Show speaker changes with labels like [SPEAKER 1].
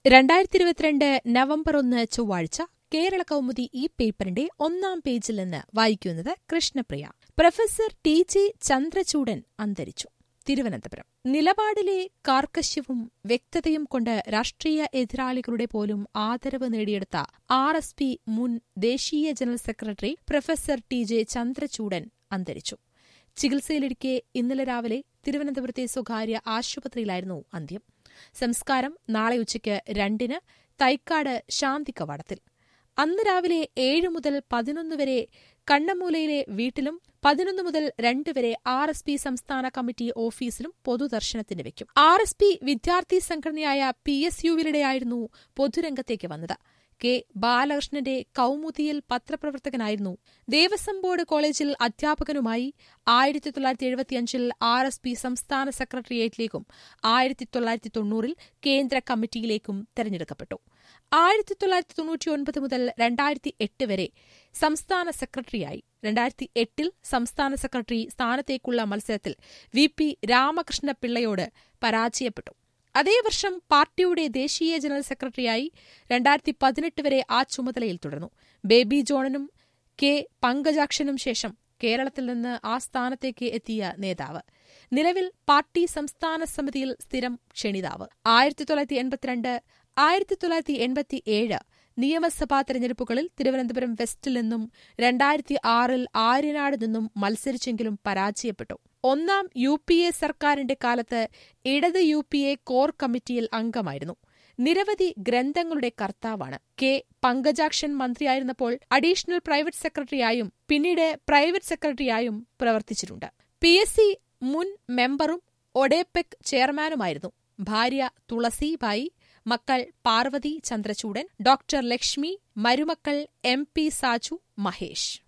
[SPEAKER 1] രണ്ടായിരത്തി ഇരുപത്തിരണ്ട് നവംബർ ഒന്ന് ചൊവ്വാഴ്ച കേരള കൗമുദി ഈ പേപ്പറിന്റെ ഒന്നാം പേജിൽ നിന്ന് വായിക്കുന്നത് Krishnapriya professor T J Chandrachoodan അന്തരിച്ചു തിരുവനന്തപുരം നിലപാടിലെ കാർക്കശ്യവും വ്യക്തതയും കൊണ്ട് രാഷ്ട്രീയ എതിരാളികളുടെ പോലും ആദരവ് നേടിയെടുത്ത ആർ എസ് പി മുൻ ദേശീയ general secretary professor T J Chandrachoodan അന്തരിച്ചു ചികിത്സയിലിരിക്കെ ഇന്നലെ രാവിലെ തിരുവനന്തപുരത്തെ സ്വകാര്യ ആശുപത്രിയിലായിരുന്നു അന്ത്യം സംസ്കാരം നാളെ ഉച്ചയ്ക്ക് രണ്ടിന് തൈക്കാട് ശാന്തി കവാടത്തിൽ അന്ന് രാവിലെ ഏഴ് മുതൽ പതിനൊന്ന് വരെ കണ്ണമൂലയിലെ വീട്ടിലും പതിനൊന്ന് മുതൽ രണ്ട് വരെ ആർ എസ് പി സംസ്ഥാന കമ്മിറ്റി ഓഫീസിലും പൊതുദർശനത്തിന് വെക്കും ആർ എസ് പി വിദ്യാർത്ഥി സംഘടനയായ പി എസ് യുവിലിടെയായിരുന്നു പൊതുരംഗത്തേക്ക് വന്നത് കെ ബാലകൃഷ്ണന്റെ കൌമുദിയിൽ പത്രപ്രവർത്തകനായിരുന്നു ദേവസ്വം ബോർഡ് കോളേജിൽ അധ്യാപകനുമായി ആയിരത്തി തൊള്ളായിരത്തി എഴുപത്തിയഞ്ചിൽ ആർ എസ് പി സംസ്ഥാന സെക്രട്ടേറിയറ്റിലേക്കും ആയിരത്തി തൊള്ളായിരത്തി തൊണ്ണൂറിൽ കേന്ദ്ര കമ്മിറ്റിയിലേക്കും തെരഞ്ഞെടുക്കപ്പെട്ടു ആയിരത്തി തൊള്ളായിരത്തി തൊണ്ണൂറ്റിയൊൻപത് മുതൽ രണ്ടായിരത്തി എട്ട് വരെ സംസ്ഥാന സെക്രട്ടറിയായി രണ്ടായിരത്തി എട്ടിൽ സംസ്ഥാന സെക്രട്ടറി സ്ഥാനത്തേക്കുള്ള മത്സരത്തിൽ വി പി രാമകൃഷ്ണപിള്ളയോട് പരാജയപ്പെട്ടു അതേ വർഷം പാർട്ടിയുടെ ദേശീയ ജനറൽ സെക്രട്ടറിയായി രണ്ടായിരത്തി പതിനെട്ട് വരെ ആ ചുമതലയിൽ തുടർന്നു ബേബി ജോണനും കെ പങ്കജാക്ഷനും ശേഷം കേരളത്തിൽ നിന്ന് ആ സ്ഥാനത്തേക്ക് എത്തിയ നേതാവ് നിലവിൽ പാർട്ടി സംസ്ഥാന സമിതിയിൽ സ്ഥിരം ക്ഷണിതാവ് ആയിരത്തി തൊള്ളായിരത്തി എൺപത്തിരണ്ട് ആയിരത്തി തൊള്ളായിരത്തി എൺപത്തിയേഴ് നിയമസഭാ തെരഞ്ഞെടുപ്പുകളിൽ തിരുവനന്തപുരം വെസ്റ്റിൽ നിന്നും രണ്ടായിരത്തി ആറിൽ ആര്യനാട് നിന്നും മത്സരിച്ചെങ്കിലും പരാജയപ്പെട്ടു ഒന്നാം യു പി എ സർക്കാരിന്റെ കാലത്ത് ഇടത് യു പി എ കോർ കമ്മിറ്റിയിൽ അംഗമായിരുന്നു നിരവധി ഗ്രന്ഥങ്ങളുടെ കർത്താവാണ് കെ പങ്കജാക്ഷൻ മന്ത്രിയായിരുന്നപ്പോൾ അഡീഷണൽ പ്രൈവറ്റ് സെക്രട്ടറിയായും പിന്നീട് പ്രൈവറ്റ് സെക്രട്ടറിയായും പ്രവർത്തിച്ചിട്ടുണ്ട് പി എസ് സി മുൻ മെമ്പറും ഒഡേപെക് ചെയർമാനുമായിരുന്നു ഭാര്യ തുളസിബായി മക്കൾ പാർവതി ചന്ദ്രചൂഡൻ ഡോക്ടർ ലക്ഷ്മി മരുമക്കൾ എം പി സാജു മഹേഷ്